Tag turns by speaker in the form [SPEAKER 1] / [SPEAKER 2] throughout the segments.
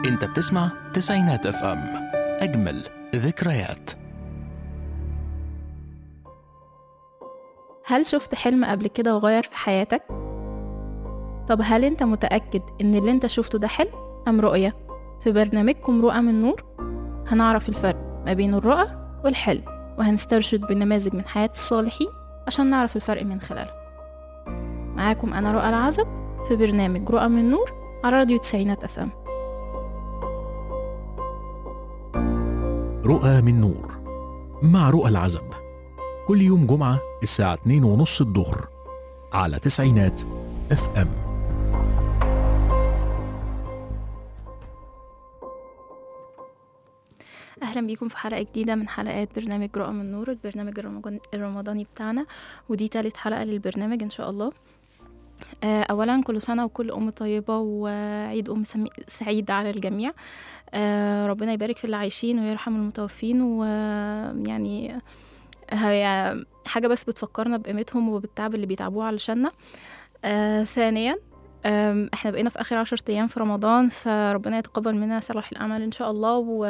[SPEAKER 1] انت بتسمع تسعينات اف ام اجمل ذكريات
[SPEAKER 2] هل شفت حلم قبل كده وغير في حياتك؟ طب هل انت متأكد ان اللي انت شفته ده حلم أم رؤية؟ في برنامجكم رؤى من نور هنعرف الفرق ما بين الرؤى والحلم وهنسترشد بنماذج من حياة الصالحين عشان نعرف الفرق من خلاله معاكم أنا رؤى العزب في برنامج رؤى من نور على راديو تسعينات أف أم
[SPEAKER 1] رؤى من نور مع رؤى العزب كل يوم جمعة الساعة 2 ونص الظهر على تسعينات اف ام
[SPEAKER 2] اهلا بيكم في حلقه جديده من حلقات برنامج رؤى من نور البرنامج الرمضان- الرمضاني بتاعنا ودي تالت حلقه للبرنامج ان شاء الله آه، اولا كل سنه وكل ام طيبه وعيد ام سمي- سعيد على الجميع آه، ربنا يبارك في اللي عايشين ويرحم المتوفين ويعني هي حاجه بس بتفكرنا بقيمتهم وبالتعب اللي بيتعبوه علشاننا آه، ثانيا آم، احنا بقينا في اخر عشر ايام في رمضان فربنا يتقبل منا صلاح الاعمال ان شاء الله و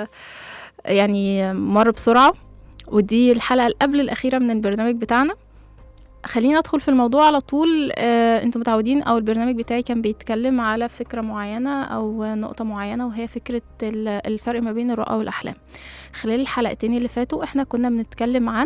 [SPEAKER 2] يعني مر بسرعه ودي الحلقه اللي قبل الاخيره من البرنامج بتاعنا خلينا ندخل في الموضوع على طول آه، انتوا متعودين او البرنامج بتاعي كان بيتكلم على فكره معينه او نقطه معينه وهي فكره ال- الفرق ما بين الرؤى والاحلام خلال الحلقتين اللي فاتوا احنا كنا بنتكلم عن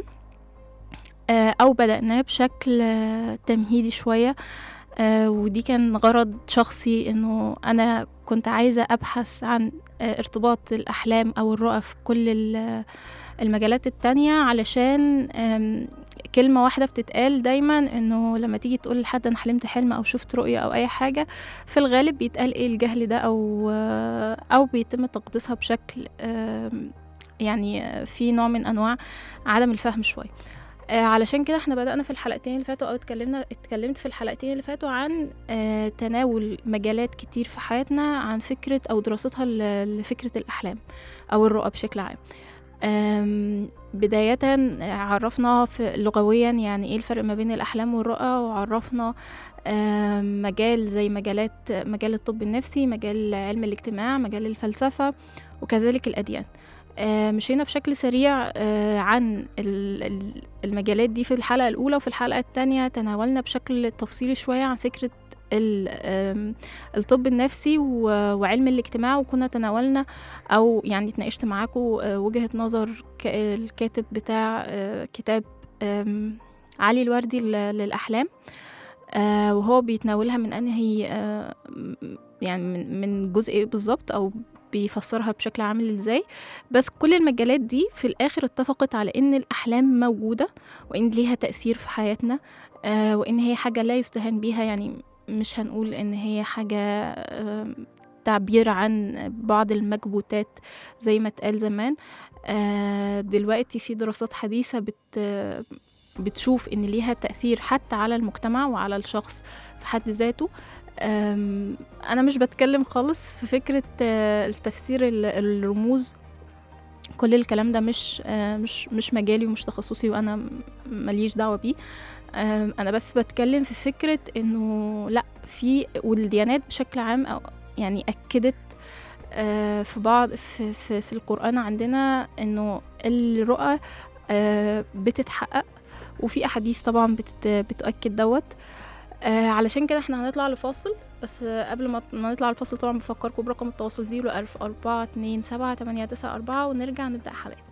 [SPEAKER 2] آه، او بدأناه بشكل آه، تمهيدي شويه آه، ودي كان غرض شخصي انه انا كنت عايزه ابحث عن آه، ارتباط الاحلام او الرؤى في كل ال- المجالات التانية علشان آم، كلمة واحدة بتتقال دايما انه لما تيجي تقول لحد انا حلمت حلم او شفت رؤية او اي حاجة في الغالب بيتقال ايه الجهل ده او آه، او بيتم تقديسها بشكل آم، يعني آه، في نوع من انواع عدم الفهم شوية آه، علشان كده احنا بدأنا في الحلقتين اللي فاتوا او اتكلمنا اتكلمت في الحلقتين اللي فاتوا عن آه، تناول مجالات كتير في حياتنا عن فكرة او دراستها ل- لفكرة الاحلام او الرؤى بشكل عام آم، بداية عرفنا في لغويا يعني ايه الفرق ما بين الأحلام والرؤى وعرفنا آم، مجال زي مجالات مجال الطب النفسي مجال علم الاجتماع مجال الفلسفة وكذلك الأديان آه، مشينا بشكل سريع آه، عن ال- ال- المجالات دي في الحلقة الأولى وفي الحلقة الثانية تناولنا بشكل تفصيلي شوية عن فكرة ال- آم، الطب النفسي و- وعلم الاجتماع وكنا تناولنا او يعني اتناقشت معاكم وجهة نظر ك- الكاتب بتاع آه، كتاب آم، علي الوردي ل- للأحلام آه، وهو بيتناولها من أنهي آه، م- يعني من- من جزء إيه بالظبط أو بيفسرها بشكل عامل ازاي بس كل المجالات دي في الآخر اتفقت على إن الأحلام موجودة وإن ليها تأثير في حياتنا آه، وإن هي حاجة لا يستهان بيها يعني مش هنقول إن هي حاجة آم، تعبير عن بعض المكبوتات زي ما اتقال زمان آه، دلوقتي في دراسات حديثة بت بتشوف ان ليها تأثير حتى على المجتمع وعلى الشخص في حد ذاته آم، انا مش بتكلم خالص في فكرة آه، التفسير ال- الرموز كل الكلام ده مش آه، مش مش مجالي ومش تخصصي وانا م- ماليش دعوة بيه آم، انا بس بتكلم في فكرة انه لا في والديانات بشكل عام أو يعني اكدت آه، في بعض في, في, في القرآن عندنا انه الرؤى آه، بتتحقق وفي احاديث طبعا بتت بتؤكد دوت آه، علشان كده احنا هنطلع لفاصل بس آه، قبل ما ما نطلع الفاصل طبعا بفكركم برقم التواصل زيرو ألف أربعة اتنين سبعة تمانية تسعة أربعة ونرجع نبدأ حلقتنا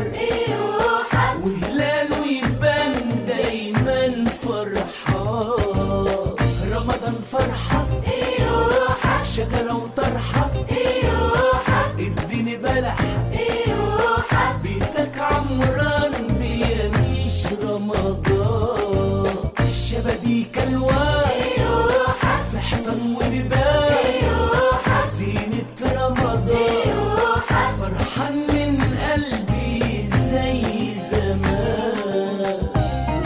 [SPEAKER 3] وهلاله يبان دايما فرحان رمضان فرحة شجرة وطرحة اديني بلح بيتك عمران بيميش رمضان الشبابيك الوان في حيطان ولبان زينة رمضان فرحان من قلبي زي زمان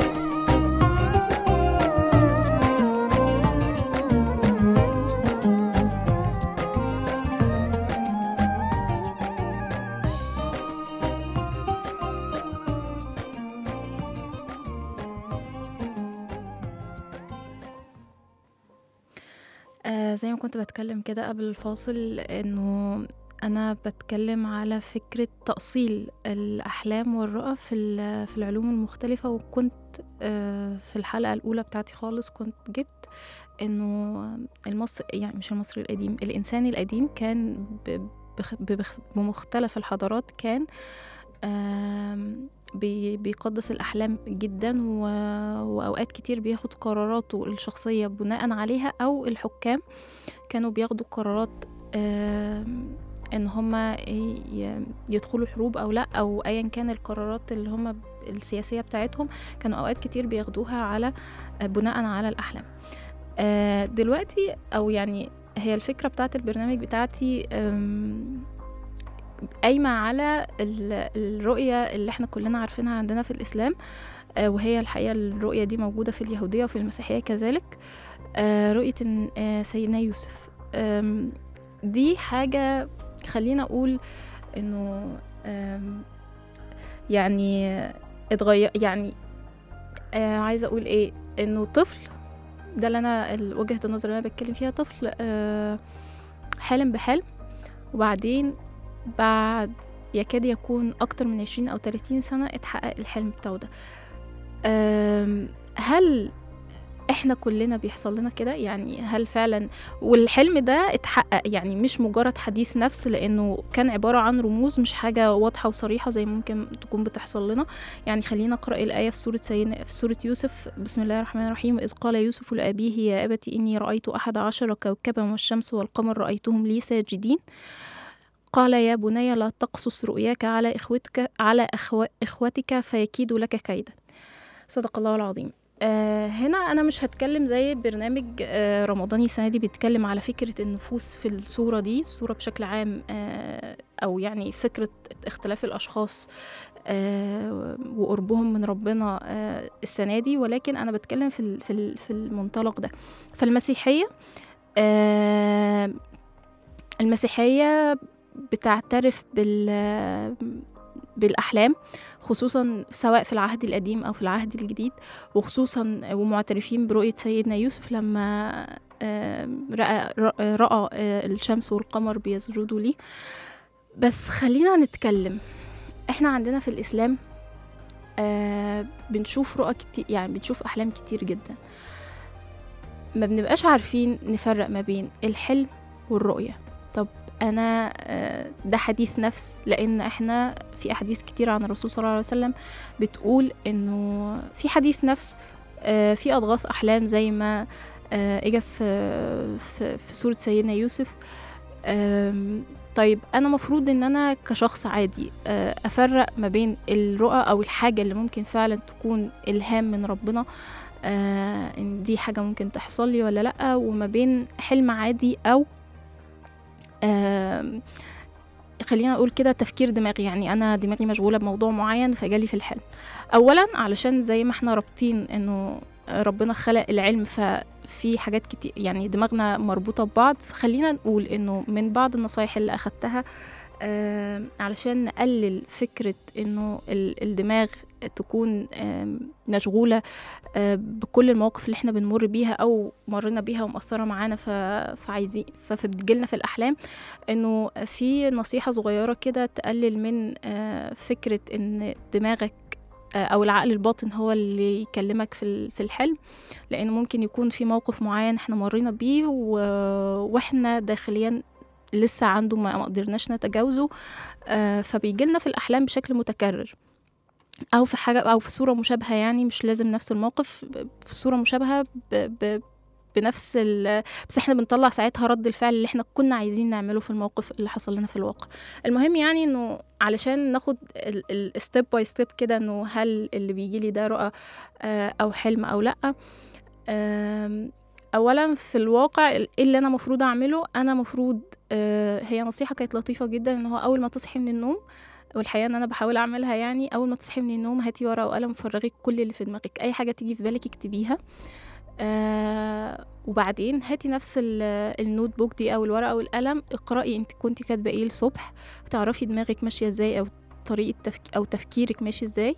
[SPEAKER 2] آه زي ما كنت بتكلم كده قبل الفاصل انه انا بتكلم على فكرة تأصيل الأحلام والرؤى في ال- في العلوم المختلفة وكنت آه في الحلقة الأولى بتاعتي خالص كنت جبت انه المصري يعني مش المصري القديم الإنسان القديم كان ب- بخ- بخ- بمختلف الحضارات كان آم، بي- بيقدس الأحلام جدا و... وأوقات كتير بياخد قراراته الشخصية بناء عليها أو الحكام كانوا بياخدوا قرارات آم، إن هما ي- يدخلوا حروب أو لأ أو أيا كان القرارات اللي هما السياسية بتاعتهم كانوا أوقات كتير بياخدوها على بناء على الأحلام آه، دلوقتي أو يعني هي الفكرة بتاعت البرنامج بتاعتي آم، قايمة على ال- الرؤية اللي احنا كلنا عارفينها عندنا في الإسلام آه، وهي الحقيقة الرؤية دي موجودة في اليهودية وفي المسيحية كذلك آه، رؤية إن، آه، سيدنا يوسف آم، دي حاجة خلينا أقول إنه آم، يعني اتغير يعني آه، عايزة أقول إيه إنه طفل ده اللي أنا ال- وجهة النظر اللي أنا بتكلم فيها طفل آه، حالم بحلم وبعدين بعد يكاد يكون أكتر من عشرين أو تلاتين سنة اتحقق الحلم بتاعه ده أم، هل احنا كلنا بيحصل لنا كده يعني هل فعلا والحلم ده اتحقق يعني مش مجرد حديث نفس لانه كان عبارة عن رموز مش حاجة واضحة وصريحة زي ممكن تكون بتحصل لنا يعني خلينا نقرأ الآية في سورة سيدنا في سورة يوسف بسم الله الرحمن الرحيم إذ قال يوسف لأبيه يا أبت إني رأيت أحد عشر كوكبا والشمس والقمر رأيتهم لي ساجدين قال يا بني لا تقصص رؤياك على إخوتك على أخو إخوتك فيكيدوا لك كيدا صدق الله العظيم آه هنا أنا مش هتكلم زي برنامج آه رمضاني السنة دي بيتكلم على فكرة النفوس في الصورة دي الصورة بشكل عام آه أو يعني فكرة اختلاف الأشخاص آه وقربهم من ربنا آه السنة دي ولكن أنا بتكلم في ال- في ال- في المنطلق ده فالمسيحية آه المسيحية بتعترف بال بالأحلام خصوصا سواء في العهد القديم أو في العهد الجديد وخصوصا ومعترفين برؤية سيدنا يوسف لما آم، رأى, رأى, رأى آه، الشمس والقمر بيسجدوا ليه بس خلينا نتكلم احنا عندنا في الإسلام آه بنشوف رؤى كتير يعني بنشوف أحلام كتير جدا ما بنبقاش عارفين نفرق ما بين الحلم والرؤية طب انا آه، ده حديث نفس لان احنا في احاديث كتير عن الرسول صلى الله عليه وسلم بتقول انه في حديث نفس آه، في اضغاث احلام زي ما آه، اجى في في في سوره سيدنا يوسف آم، طيب انا مفروض ان انا كشخص عادي آه، افرق ما بين الرؤى او الحاجه اللي ممكن فعلا تكون الهام من ربنا آه، ان دي حاجه ممكن تحصل لي ولا لا وما بين حلم عادي او آم، خلينا نقول كده تفكير دماغي يعني انا دماغي مشغوله بموضوع معين فجالي في الحلم اولا علشان زي ما احنا رابطين انه ربنا خلق العلم ففي حاجات كتير يعني دماغنا مربوطه ببعض فخلينا نقول انه من بعض النصايح اللي اخدتها آم، علشان نقلل فكرة انه ال- الدماغ تكون آم، مشغولة آه، بكل المواقف اللي احنا بنمر بيها او مرينا بيها ومأثرة معانا ف- فعايزين فبتجيلنا في الأحلام انه في نصيحة صغيرة كده تقلل من آه، فكرة ان دماغك آه، او العقل الباطن هو اللي يكلمك في ال- في الحلم لان ممكن يكون في موقف معين احنا مرينا بيه و- واحنا داخليا لسه عنده ما ما قدرناش نتجاوزه آه، فبيجي لنا في الأحلام بشكل متكرر أو في حاجة أو في صورة مشابهة يعني مش لازم نفس الموقف ب- في صورة مشابهة ب ب بنفس ال بس احنا بنطلع ساعتها رد الفعل اللي احنا كنا عايزين نعمله في الموقف اللي حصل لنا في الواقع المهم يعني انه علشان ناخد الستيب باي ستيب كده انه هل اللي بيجي لي ده رؤى آه، او حلم او لا آم، اولا في الواقع ايه اللي انا مفروض اعمله انا مفروض آه، هي نصيحه كانت لطيفه جدا ان هو اول ما تصحي من النوم والحقيقه ان انا بحاول اعملها يعني اول ما تصحي من النوم هاتي ورقه وقلم فرغي كل اللي في دماغك اي حاجه تيجي في بالك اكتبيها آه وبعدين هاتي نفس ال- النوت بوك دي او الورقه والقلم اقراي انت كنت كاتبه ايه الصبح تعرفي دماغك ماشيه ازاي او طريقه تفك... او تفكيرك ماشي ازاي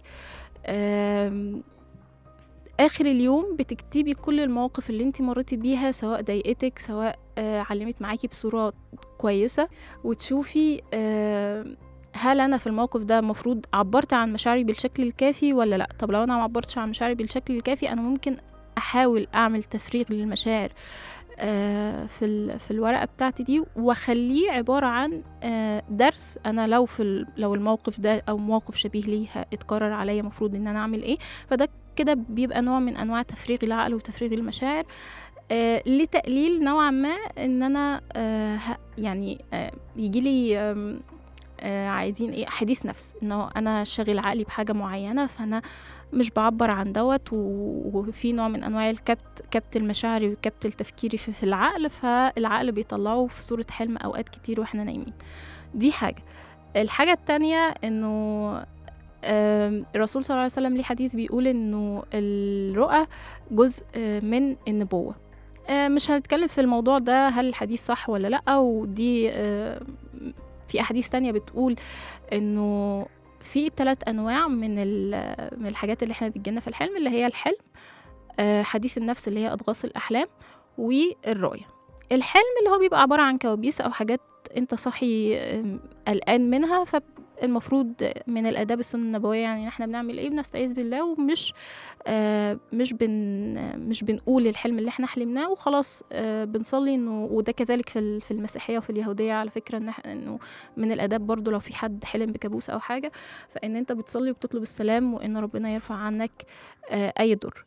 [SPEAKER 2] آم، اخر اليوم بتكتبي كل المواقف اللي انت مريتي بيها سواء ضايقتك سواء آه علمت معاكي بصوره كويسه وتشوفي آه هل انا في الموقف ده المفروض عبرت عن مشاعري بالشكل الكافي ولا لا طب لو انا ما عبرتش عن مشاعري بالشكل الكافي انا ممكن احاول اعمل تفريغ للمشاعر آه، في ال- في الورقه بتاعتي دي واخليه عباره عن آه، درس انا لو في ال- لو الموقف ده او موقف شبيه ليه اتكرر عليا المفروض ان انا اعمل ايه فده كده بيبقى نوع من انواع تفريغ العقل وتفريغ المشاعر آه لتقليل نوعا ما ان انا آه ه- يعني آه يجي لي آم، آه عايزين ايه حديث نفس انه انا شاغل عقلي بحاجه معينه فانا مش بعبر عن دوت و- وفي نوع من انواع الكبت كبت المشاعري وكبت التفكيري في, في العقل فالعقل بيطلعه في صوره حلم اوقات كتير واحنا نايمين دي حاجه الحاجه التانية انه آم، الرسول صلى الله عليه وسلم ليه حديث بيقول انه الرؤى جزء آه، من النبوه آه، مش هنتكلم في الموضوع ده هل الحديث صح ولا لا ودي آه، في احاديث تانية بتقول انه في ثلاث انواع من ال- من الحاجات اللي احنا بتجيلنا في الحلم اللي هي الحلم آه، حديث النفس اللي هي اضغاث الاحلام والرؤيه الحلم اللي هو بيبقى عباره عن كوابيس او حاجات انت صاحي آم، قلقان منها فالمفروض من الاداب السنه النبويه يعني إن احنا بنعمل ايه بنستعيذ بالله ومش آه مش بن مش بنقول الحلم اللي احنا حلمناه وخلاص آه بنصلي انه وده كذلك في ال- في المسيحيه وفي اليهوديه على فكره ان إحنا- انه من الاداب برضو لو في حد حلم بكابوس او حاجه فان انت بتصلي وبتطلب السلام وان ربنا يرفع عنك آه اي ضر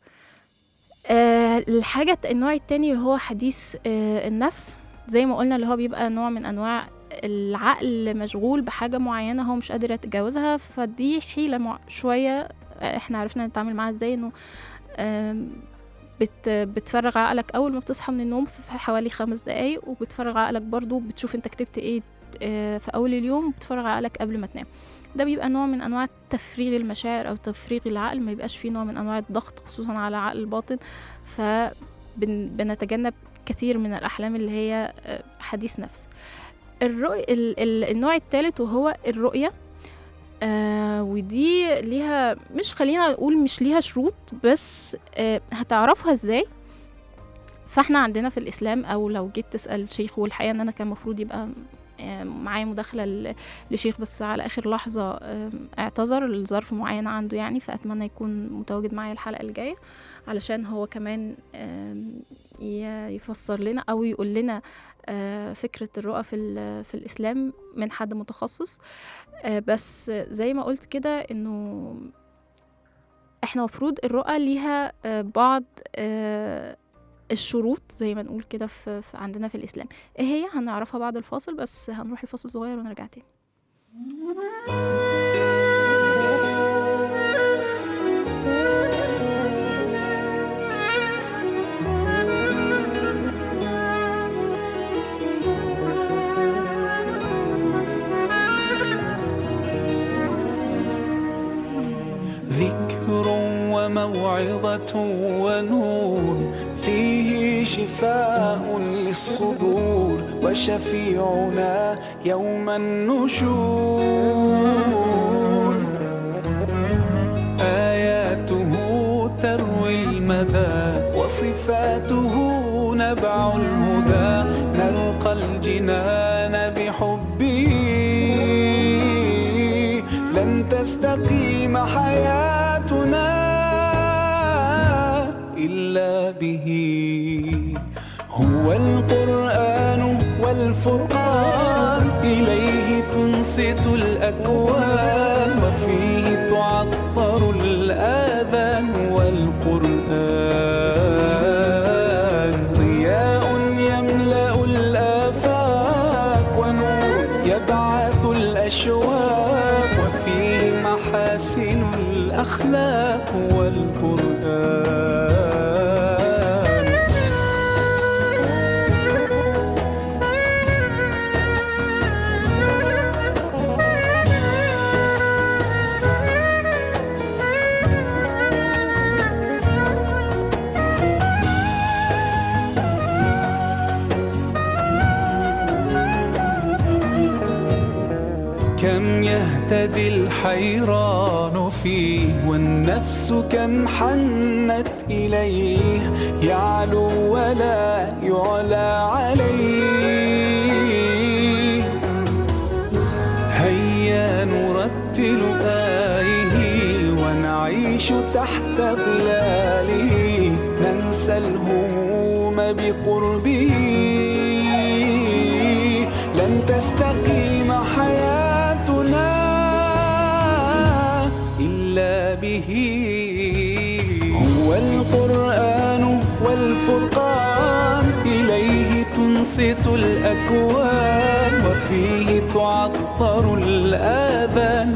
[SPEAKER 2] آه الحاجه النوع التاني اللي هو حديث آه النفس زي ما قلنا اللي هو بيبقى نوع من انواع العقل مشغول بحاجه معينه هو مش قادر يتجاوزها فدي حيله مع شويه آه، احنا عرفنا نتعامل معاها ازاي انه آم، بت بتفرغ عقلك اول ما بتصحى من النوم في حوالي خمس دقايق وبتفرغ عقلك برضو بتشوف انت كتبت ايه آه، في اول اليوم بتفرغ عقلك قبل ما تنام ده بيبقى نوع من انواع تفريغ المشاعر او تفريغ العقل ما يبقاش فيه نوع من انواع الضغط خصوصا على عقل الباطن فبنتجنب كثير من الاحلام اللي هي آه، حديث نفس الرؤية ال- ال- النوع الثالث وهو الرؤية آه ودي ليها مش خلينا نقول مش ليها شروط بس آه هتعرفها ازاي فاحنا عندنا في الاسلام او لو جيت تسال شيخ والحقيقه ان انا كان المفروض يبقى آه، معايا مداخله ل- لشيخ بس على اخر لحظه آه، اعتذر لظرف معين عنده يعني فاتمنى يكون متواجد معايا الحلقه الجايه علشان هو كمان آم، ي- يفسر لنا او يقول لنا آه، فكره الرؤى في ال- في الاسلام من حد متخصص آه، بس زي ما قلت كده انه احنا مفروض الرؤى ليها آه، بعض آه، الشروط زي ما نقول كده في في- عندنا في الاسلام ايه هي هنعرفها بعد الفاصل بس هنروح الفاصل صغير ونرجع تاني
[SPEAKER 3] ذكر وموعظة ونور فيه شفاء للصدور وشفيعنا يوم النشور آياته تروي المدى وصفاته نبع الهدى نلقى الجنان بحبه لن تستقيم حياتنا إلا به هو القرآن والفرقان إليه تنصت الأكوان وفيه تعطر الآذان والقرآن ضياء يملأ الآفاق ونور يبعث الأشواق وفيه محاسن الأخلاق والقرآن كم يهتدي الحيران فيه والنفس كم حنت إليه يعلو ولا يعلى عليه هيا نرتل آيه ونعيش تحت ظلاله ننسى الهموم بقربه لن تستقيم حياتنا إلا به هو القرآن والفرقان إليه تنصت الأكوان وفيه تعطر الآذان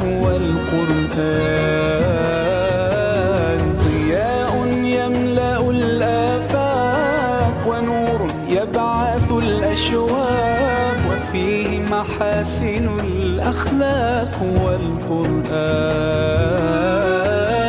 [SPEAKER 3] والقرآن ضياء يملأ الآفاق ونور يبعث الأشواق وفيه محاسن الأخلاق والقرآن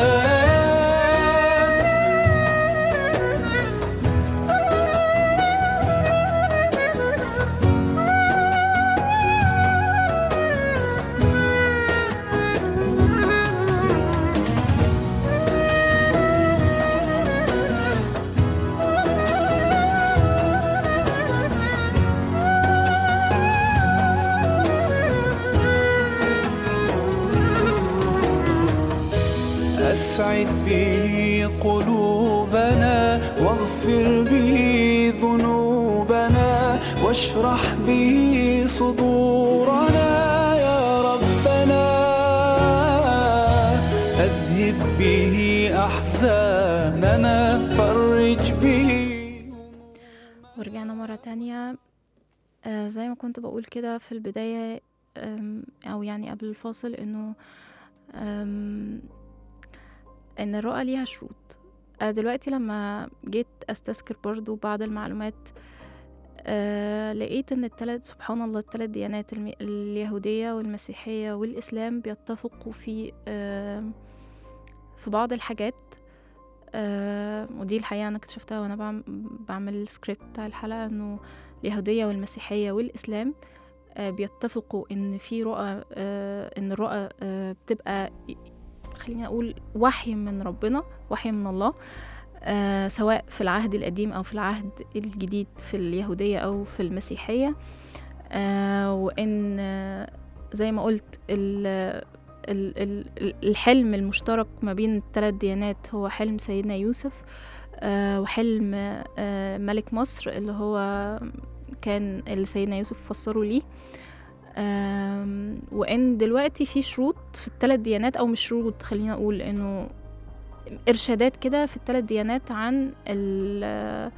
[SPEAKER 3] أسعد به قلوبنا واغفر به ذنوبنا واشرح به صدورنا يا ربنا أذهب به أحزاننا فرج به
[SPEAKER 2] ورجعنا مرة تانية آه زي ما كنت بقول كده في البداية آم، أو يعني قبل الفاصل إنه آم، إن الرؤى ليها شروط آه دلوقتي لما جيت أستذكر برضو بعض المعلومات آه لقيت إن التلات سبحان الله التلات ديانات الم- اليهودية والمسيحية والإسلام بيتفقوا في آه في بعض الحاجات آه ودي الحقيقة أنا اكتشفتها وأنا بعم- بعمل السكريبت بتاع الحلقة إنه اليهودية والمسيحية والإسلام آه بيتفقوا إن في رؤى آه إن الرؤى آه بتبقى خليني أقول وحي من ربنا وحي من الله آه سواء في العهد القديم أو في العهد الجديد في اليهودية أو في المسيحية آه وإن آه زي ما قلت ال ال- ال- الحلم المشترك ما بين الثلاث ديانات هو حلم سيدنا يوسف آه، وحلم آه، ملك مصر اللي هو كان اللي سيدنا يوسف فسره ليه آم، وان دلوقتي في شروط في الثلاث ديانات او مش شروط خلينا اقول انه ارشادات كده في الثلاث ديانات عن ال-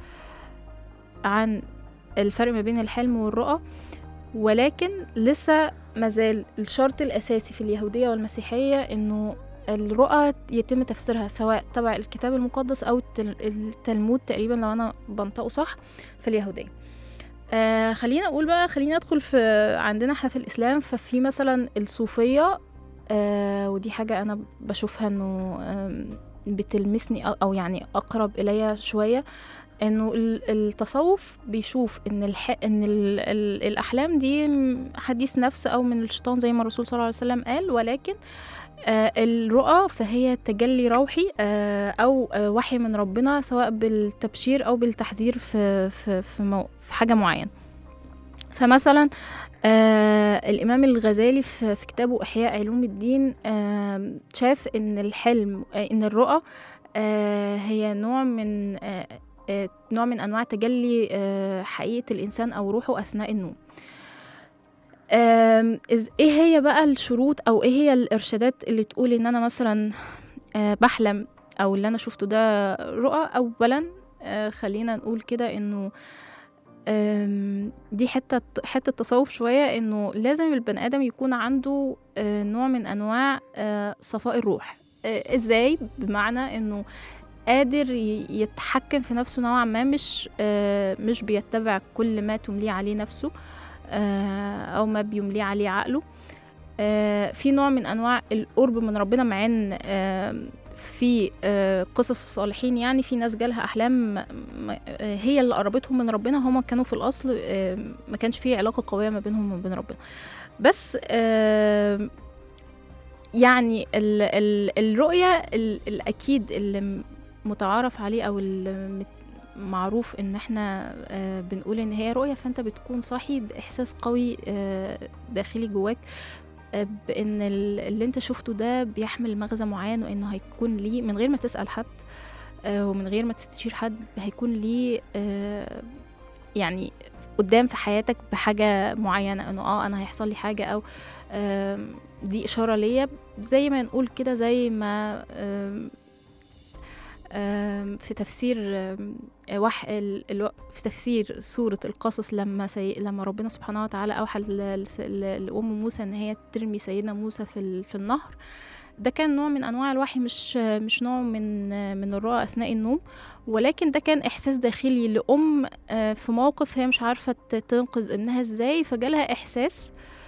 [SPEAKER 2] عن الفرق ما بين الحلم والرؤى ولكن لسه مازال الشرط الأساسي في اليهودية والمسيحية إنه الرؤى يتم تفسيرها سواء تبع الكتاب المقدس أو التل- التلمود تقريبا لو أنا بنطقه صح في اليهودية آه خلينا أقول بقى خلينا أدخل في عندنا احنا في الإسلام ففي مثلا الصوفية آه ودي حاجة أنا بشوفها إنه آم، بتلمسني أو- أو يعني أقرب إليا شوية انه ال- التصوف بيشوف ان الح... ان ال... ال... الاحلام دي م- حديث نفس او من الشيطان زي ما الرسول صلى الله عليه وسلم قال ولكن آه الرؤى فهي تجلي روحي آه او آه وحي من ربنا سواء بالتبشير او بالتحذير في في في, مو... في حاجه معينه فمثلا آه الإمام الغزالي في, في كتابه إحياء علوم الدين آه شاف إن الحلم آه إن الرؤى آه هي نوع من آه آه، نوع من انواع تجلي آه، حقيقه الانسان او روحه اثناء النوم آم، إز- ايه هي بقى الشروط او ايه هي الارشادات اللي تقول ان انا مثلا آه، بحلم او اللي انا شفته ده رؤى اولا آه، خلينا نقول كده انه آم، دي حته حته تصوف شويه انه لازم البني ادم يكون عنده آه، نوع من انواع آه، صفاء الروح آه، ازاي بمعنى انه قادر ي- يتحكم في نفسه نوعا ما مش آه، مش بيتبع كل ما تمليه عليه نفسه آه، او ما بيمليه عليه عقله آه، في نوع من انواع القرب من ربنا مع ان آه، في آه، قصص الصالحين يعني في ناس جالها احلام م- م- آه، هي اللي قربتهم من ربنا هما كانوا في الاصل آه، ما كانش في علاقه قويه ما بينهم وبين ربنا بس آه، يعني ال ال الرؤيه ال الاكيد اللي م- متعارف عليه او اللي معروف ان احنا آه، بنقول ان هي رؤيه فانت بتكون صاحي باحساس قوي آه، داخلي جواك آه، بان ال- اللي انت شفته ده بيحمل مغزى معين وانه هيكون ليه من غير ما تسال حد آه، ومن غير ما تستشير حد هيكون ليه آه، يعني قدام في حياتك بحاجة معينة انه اه انا هيحصل لي حاجة او آم، دي اشارة ليا زي ما نقول كده زي ما آم، آم، في تفسير آم، وح ال- الو- في تفسير سورة القصص لما سي... لما ربنا سبحانه وتعالى أوحى ل- لس- ل- لأم موسى إن هي ترمي سيدنا موسى في ال... في النهر ده كان نوع من أنواع الوحي مش مش نوع من من الرؤى أثناء النوم ولكن ده كان إحساس داخلي لأم آه، في موقف هي مش عارفة ت- تنقذ ابنها إزاي فجالها إحساس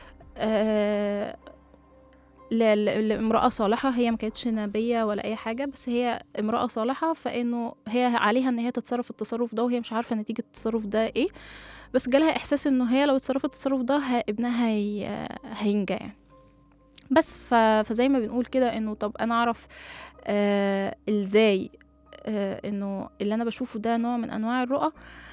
[SPEAKER 2] آه، ل- ل- لامرأة صالحة هي ما كانتش نبية ولا أي حاجة بس هي امرأة صالحة فإنه هي عليها إن هي تتصرف التصرف ده وهي مش عارفة نتيجة التصرف ده إيه بس جالها إحساس إنه هي لو اتصرفت التصرف ده ه- ابنها هي هينجى يعني بس ف... فزي ما بنقول كده إنه طب أنا أعرف آه إزاي آه إنه اللي أنا بشوفه ده نوع من أنواع الرؤى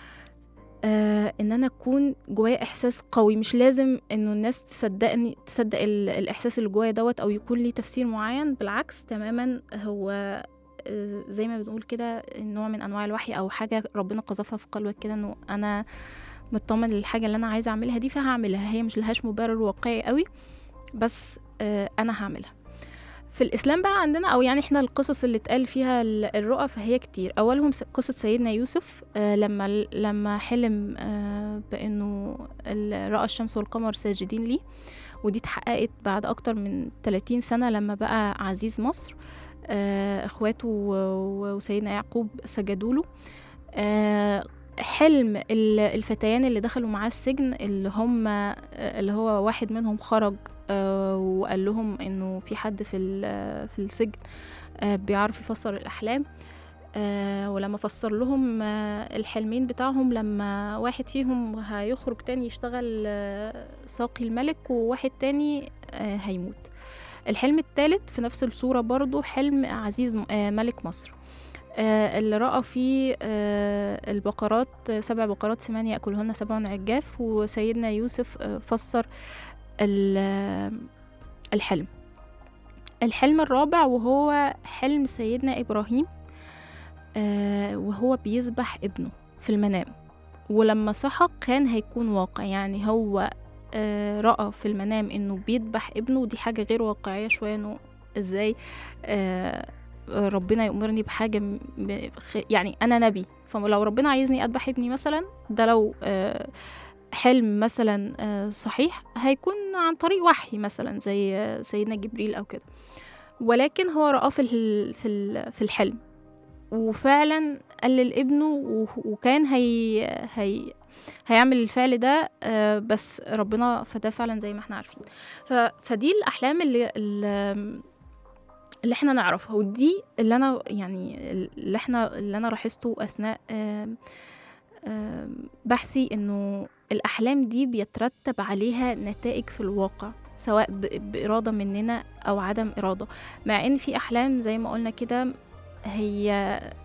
[SPEAKER 2] آه ان انا اكون جوايا احساس قوي مش لازم انه الناس تصدقني تصدق ال- الاحساس اللي جوايا دوت او يكون ليه تفسير معين بالعكس تماما هو آه، زي ما بنقول كده نوع من انواع الوحي او حاجه ربنا قذفها في قلبك كده انه انا مطمن للحاجه اللي انا عايزه اعملها دي فهعملها هي مش لهاش مبرر واقعي قوي بس آه، انا هعملها في الاسلام بقى عندنا او يعني احنا القصص اللي اتقال فيها ال- الرؤى فهي كتير اولهم س- قصه سيدنا يوسف آه، لما لما حلم آه، بانه ال- راى الشمس والقمر ساجدين ليه ودي اتحققت بعد اكتر من 30 سنه لما بقى عزيز مصر آه، اخواته و- و- وسيدنا يعقوب سجدوا له آه، حلم ال- الفتيان اللي دخلوا معاه السجن اللي هم آه، اللي هو واحد منهم خرج آه، وقال لهم انه في حد في ال- في السجن آه، بيعرف يفسر الاحلام آه، ولما فسر لهم آه، الحلمين بتاعهم لما واحد فيهم هيخرج تاني يشتغل آه، ساقي الملك وواحد تاني آه، هيموت الحلم الثالث في نفس الصورة برضو حلم عزيز م- آه، ملك مصر آه، اللي رأى فيه آه، البقرات آه، سبع بقرات سمان يأكلهن سبع عجاف وسيدنا يوسف آه، فسر ال- آه، الحلم الحلم الرابع وهو حلم سيدنا إبراهيم آه، وهو بيذبح ابنه في المنام ولما صحى كان هيكون واقع يعني هو آه، رأى في المنام انه بيذبح ابنه ودي حاجة غير واقعية شوية انه ازاي آه، ربنا يأمرني بحاجة م- ب- خ- يعني أنا نبي فلو ربنا عايزني أذبح ابني مثلا ده لو آه، حلم مثلا آه، صحيح هيكون عن طريق وحي مثلا زي آه، سيدنا جبريل أو كده ولكن هو رآه في ال- في ال- في الحلم وفعلا قال لابنه و- وكان هي هي هيعمل الفعل ده آه، بس ربنا فده فعلا زي ما احنا عارفين ف- فدي الاحلام اللي اللي اللي احنا نعرفها ودي اللي انا يعني اللي احنا اللي انا لاحظته اثناء آم، آم، بحثي انه الاحلام دي بيترتب عليها نتائج في الواقع سواء ب- بإرادة مننا أو عدم إرادة مع إن في أحلام زي ما قلنا كده هي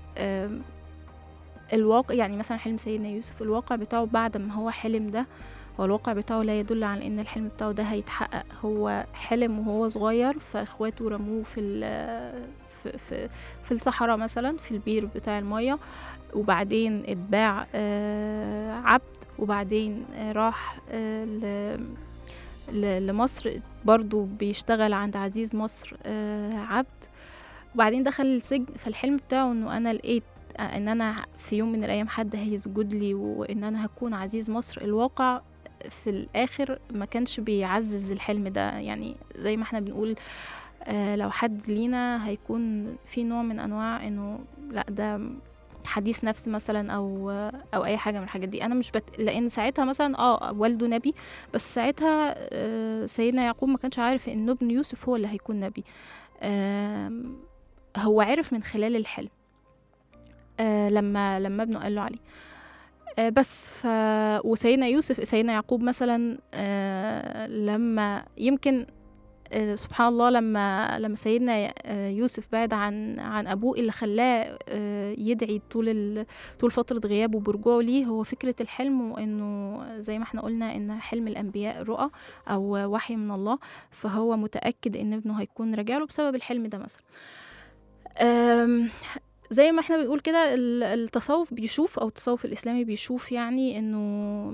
[SPEAKER 2] آم، الواقع يعني مثلا حلم سيدنا يوسف الواقع بتاعه بعد ما هو حلم ده هو الواقع بتاعه لا يدل على ان الحلم بتاعه ده هيتحقق هو حلم وهو صغير فاخواته رموه في ال- في في, في الصحراء مثلا في البير بتاع الميه وبعدين اتباع آه، عبد وبعدين آه، راح آه، ل- ل- لمصر برضو بيشتغل عند عزيز مصر آه، عبد وبعدين دخل السجن فالحلم بتاعه انه انا لقيت آه، ان انا في يوم من الايام حد هيسجد لي وان انا هكون عزيز مصر الواقع في الاخر ما كانش بيعزز الحلم ده يعني زي ما احنا بنقول آه، لو حد لينا هيكون في نوع من انواع انه لا ده حديث نفس مثلا او او اي حاجه من الحاجات دي انا مش بت... لان ساعتها مثلا اه والده نبي بس ساعتها آه، سيدنا يعقوب ما كانش عارف ان ابن يوسف هو اللي هيكون نبي آم، هو عرف من خلال الحلم آه، لما لما ابنه قال له عليه آه، بس ف وسيدنا يوسف سيدنا يعقوب مثلا آه، لما يمكن آه، سبحان الله لما لما سيدنا آه، يوسف بعد عن عن ابوه اللي خلاه آه، يدعي طول ال... طول فتره غيابه برجوعه ليه هو فكره الحلم وانه زي ما احنا قلنا ان حلم الانبياء رؤى او وحي من الله فهو متاكد ان ابنه هيكون راجع له بسبب الحلم ده مثلا أم، زي ما احنا بنقول كده ال- التصوف بيشوف او التصوف الاسلامي بيشوف يعني انه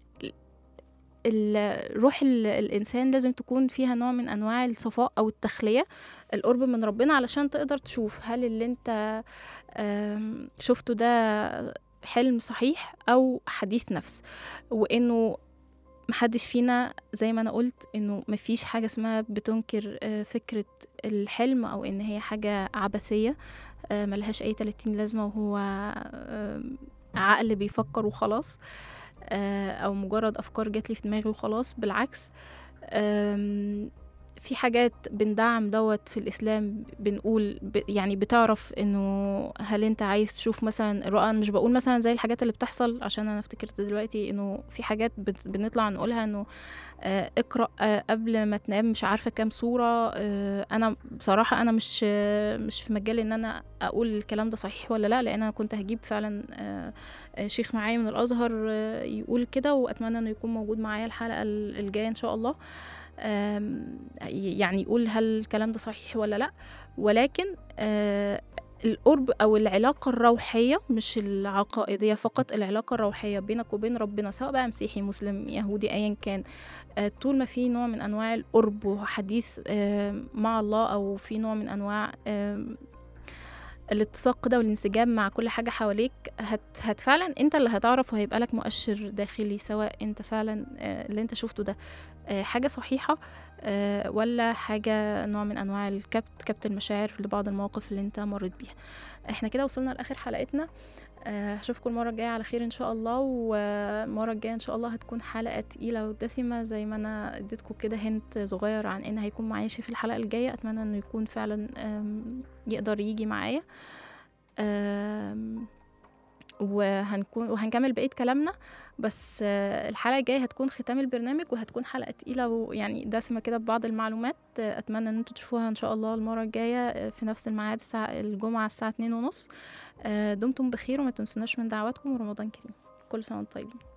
[SPEAKER 2] ال- روح ال- الانسان لازم تكون فيها نوع من انواع الصفاء او التخليه القرب من ربنا علشان تقدر تشوف هل اللي انت أم، شفته ده حلم صحيح او حديث نفس وانه محدش فينا زي ما انا قلت انه مفيش حاجه اسمها بتنكر آه، فكره الحلم او ان هي حاجه عبثيه آه، ملهاش اي 30 لازمه وهو آه، عقل بيفكر وخلاص آه، او مجرد افكار جات لي في دماغي وخلاص بالعكس آم، في حاجات بندعم دوت في الاسلام بنقول ب يعني بتعرف انه هل انت عايز تشوف مثلا الرؤى أنا مش بقول مثلا زي الحاجات اللي بتحصل عشان انا افتكرت دلوقتي انه في حاجات بت- بنطلع نقولها انه آه، اقرا آه، قبل ما تنام مش عارفه كام سوره آه، انا بصراحه انا مش آه، مش في مجال ان انا اقول الكلام ده صحيح ولا لا لان انا كنت هجيب فعلا آه، آه، شيخ معايا من الازهر آه، يقول كده واتمنى انه يكون موجود معايا الحلقه ال- الجايه ان شاء الله آم، يعني يقول هل الكلام ده صحيح ولا لا ولكن آه، القرب او العلاقه الروحيه مش العقائديه فقط العلاقه الروحيه بينك وبين ربنا سواء بقى مسيحي مسلم يهودي ايا كان آه، طول ما في نوع من انواع القرب وحديث آه، مع الله او في نوع من انواع آم، الاتساق كده والانسجام مع كل حاجه حواليك هت, هت فعلا انت اللي هتعرف وهيبقى لك مؤشر داخلي سواء انت فعلا آه، اللي انت شفته ده آه، حاجه صحيحه آه، ولا حاجه نوع من انواع الكبت كبت المشاعر لبعض المواقف اللي انت مريت بيها احنا كده وصلنا لاخر حلقتنا آه، هشوفكم المره الجايه على خير ان شاء الله والمره الجايه ان شاء الله هتكون حلقه تقيله ودسمه زي ما انا اديتكم كده هنت صغير عن ان هيكون معايا شيف الحلقه الجايه اتمنى انه يكون فعلا آم، يقدر يجي معايا آم، وهنكون وهنكمل بقيه كلامنا بس آه، الحلقه الجايه هتكون ختام البرنامج وهتكون حلقه تقيله ويعني دسمه كده ببعض المعلومات آه، اتمنى ان انتوا تشوفوها ان شاء الله المره الجايه آه، في نفس الميعاد الساعه الجمعه الساعه 2 ونص دمتم بخير وما تنسوناش من دعواتكم ورمضان كريم كل سنه وانتم طيبين